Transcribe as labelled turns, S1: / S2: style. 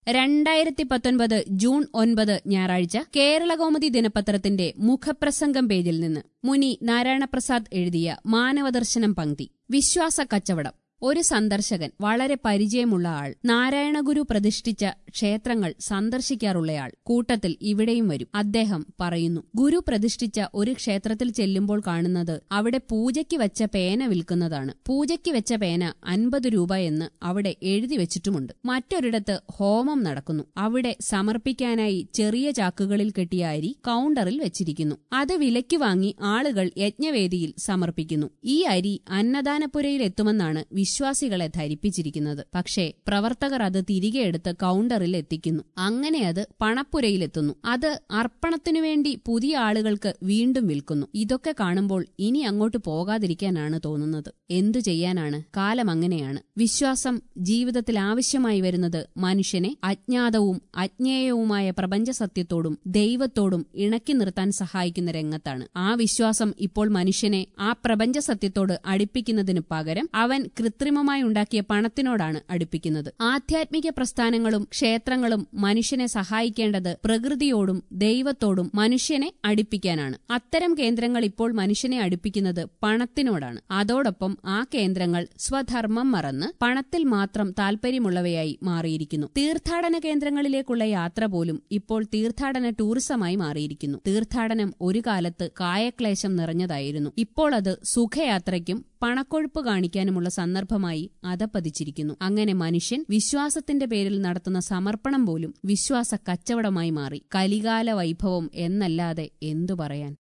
S1: രണ്ടായിരത്തി പത്തൊൻപത് ജൂൺ ഒൻപത് ഞായറാഴ്ച കേരളകൗമുദി ദിനപത്രത്തിന്റെ മുഖപ്രസംഗം പേജിൽ നിന്ന് മുനി നാരായണപ്രസാദ് എഴുതിയ മാനവദർശനം പങ്ക്തി വിശ്വാസ കച്ചവടം ഒരു സന്ദർശകൻ വളരെ പരിചയമുള്ള ആൾ നാരായണഗുരു പ്രതിഷ്ഠിച്ച ക്ഷേത്രങ്ങൾ സന്ദർശിക്കാറുള്ളയാൾ കൂട്ടത്തിൽ ഇവിടെയും വരും അദ്ദേഹം പറയുന്നു ഗുരു പ്രതിഷ്ഠിച്ച ഒരു ക്ഷേത്രത്തിൽ ചെല്ലുമ്പോൾ കാണുന്നത് അവിടെ പൂജയ്ക്ക് വെച്ച പേന വിൽക്കുന്നതാണ് പൂജയ്ക്ക് വെച്ച പേന അൻപത് രൂപ എന്ന് അവിടെ എഴുതി വെച്ചിട്ടുമുണ്ട് മറ്റൊരിടത്ത് ഹോമം നടക്കുന്നു അവിടെ സമർപ്പിക്കാനായി ചെറിയ ചാക്കുകളിൽ കെട്ടിയ അരി കൗണ്ടറിൽ വെച്ചിരിക്കുന്നു അത് വിലയ്ക്ക് വാങ്ങി ആളുകൾ യജ്ഞവേദിയിൽ സമർപ്പിക്കുന്നു ഈ അരി അന്നദാനപുരയിൽ എത്തുമെന്നാണ് വിശ്വാസികളെ ധരിപ്പിച്ചിരിക്കുന്നത് പക്ഷേ പ്രവർത്തകർ അത് തിരികെ എടുത്ത് കൗണ്ടറിൽ എത്തിക്കുന്നു അങ്ങനെ അത് പണപ്പുരയിലെത്തുന്നു അത് അർപ്പണത്തിനു വേണ്ടി പുതിയ ആളുകൾക്ക് വീണ്ടും വിൽക്കുന്നു ഇതൊക്കെ കാണുമ്പോൾ ഇനി അങ്ങോട്ട് പോകാതിരിക്കാനാണ് തോന്നുന്നത് എന്തു ചെയ്യാനാണ് കാലം അങ്ങനെയാണ് വിശ്വാസം ജീവിതത്തിൽ ആവശ്യമായി വരുന്നത് മനുഷ്യനെ അജ്ഞാതവും അജ്ഞേയവുമായ പ്രപഞ്ചസത്യത്തോടും ദൈവത്തോടും ഇണക്കി നിർത്താൻ സഹായിക്കുന്ന രംഗത്താണ് ആ വിശ്വാസം ഇപ്പോൾ മനുഷ്യനെ ആ പ്രപഞ്ചസത്യത്തോട് അടുപ്പിക്കുന്നതിന് പകരം അവൻ കൃത്രിമമായി ഉണ്ടാക്കിയ പണത്തിനോടാണ് അടുപ്പിക്കുന്നത് ആധ്യാത്മിക പ്രസ്ഥാനങ്ങളും ക്ഷേത്രങ്ങളും മനുഷ്യനെ സഹായിക്കേണ്ടത് പ്രകൃതിയോടും ദൈവത്തോടും മനുഷ്യനെ അടുപ്പിക്കാനാണ് അത്തരം കേന്ദ്രങ്ങൾ ഇപ്പോൾ മനുഷ്യനെ അടുപ്പിക്കുന്നത് പണത്തിനോടാണ് അതോടൊപ്പം ആ കേന്ദ്രങ്ങൾ സ്വധർമ്മം മറന്ന് പണത്തിൽ മാത്രം താൽപര്യമുള്ളവയായി മാറിയിരിക്കുന്നു തീർത്ഥാടന കേന്ദ്രങ്ങളിലേക്കുള്ള യാത്ര പോലും ഇപ്പോൾ തീർത്ഥാടന ടൂറിസമായി മാറിയിരിക്കുന്നു തീർത്ഥാടനം ഒരു കാലത്ത് കായക്ലേശം നിറഞ്ഞതായിരുന്നു ഇപ്പോൾ അത് സുഖയാത്രയ്ക്കും പണക്കൊഴുപ്പ് കാണിക്കാനുമുള്ള സന്ദർഭമായി അധപ്പതിച്ചിരിക്കുന്നു അങ്ങനെ മനുഷ്യൻ വിശ്വാസത്തിന്റെ പേരിൽ നടത്തുന്ന സമർപ്പണം പോലും വിശ്വാസ കച്ചവടമായി മാറി കലികാല വൈഭവം എന്നല്ലാതെ എന്തു പറയാൻ